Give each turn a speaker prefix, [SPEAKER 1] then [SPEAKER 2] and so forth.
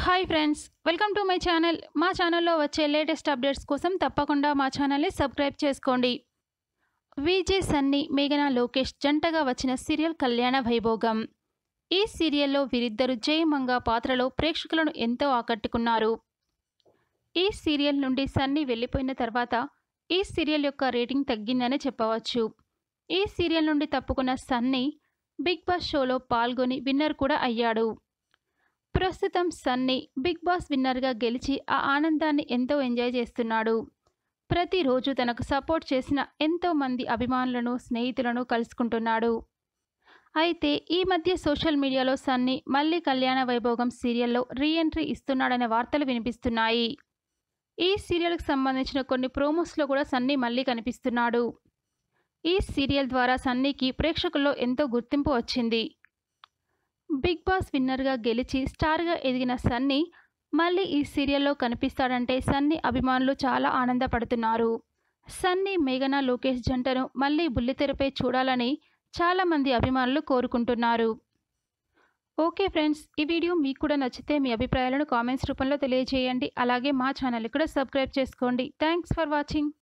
[SPEAKER 1] hi friends welcome to my channel మా ఛానల్లో వచ్చే లేటెస్ట్ అప్డేట్స్ కోసం తప్పకుండా మా ఛానల్ని సబ్స్క్రైబ్ చేసుకోండి విజయ్ సన్నీ మేఘనా లోకేష్ జంటగా వచ్చిన సీరియల్ కళ్యాణ వైభోగం ఈ సీరియల్లో వీరిద్దరు జయమంగా పాత్రలో ప్రేక్షకులను ఎంతో ఆకట్టుకున్నారు ఈ సీరియల్ నుండి సన్నీ వెళ్ళిపోయిన తర్వాత ఈ సీరియల్ యొక్క రేటింగ్ తగ్గిందనే చెప్పవచ్చు ఈ సీరియల్ నుండి తప్పుకున్న సన్నీ బిగ్ బాస్ షోలో పాల్గొని విన్నర్ కూడా అయ్యాడు ప్రస్తుతం సన్నీ బిగ్ బాస్ విన్నర్గా గెలిచి ఆ ఆనందాన్ని ఎంతో ఎంజాయ్ చేస్తున్నాడు ప్రతిరోజు తనకు సపోర్ట్ చేసిన ఎంతో మంది అభిమానులను స్నేహితులను కలుసుకుంటున్నాడు అయితే ఈ మధ్య సోషల్ మీడియాలో సన్నీ మళ్ళీ కళ్యాణ వైభోగం సీరియల్లో రీఎంట్రీ ఇస్తున్నాడనే వార్తలు వినిపిస్తున్నాయి ఈ సీరియల్కి సంబంధించిన కొన్ని ప్రోమోస్లో కూడా సన్నీ మళ్ళీ కనిపిస్తున్నాడు ఈ సీరియల్ ద్వారా సన్నీకి ప్రేక్షకుల్లో ఎంతో గుర్తింపు వచ్చింది బిగ్ బాస్ విన్నర్గా గెలిచి స్టార్గా ఎదిగిన సన్నీ మళ్ళీ ఈ సీరియల్లో కనిపిస్తాడంటే సన్నీ అభిమానులు చాలా ఆనందపడుతున్నారు సన్నీ మేఘనా లోకేష్ జంటను మళ్ళీ బుల్లితెరపై చూడాలని చాలామంది అభిమానులు కోరుకుంటున్నారు ఓకే ఫ్రెండ్స్ ఈ వీడియో మీకు కూడా నచ్చితే మీ అభిప్రాయాలను కామెంట్స్ రూపంలో తెలియజేయండి అలాగే మా ఛానల్ కూడా సబ్స్క్రైబ్ చేసుకోండి థ్యాంక్స్ ఫర్ వాచింగ్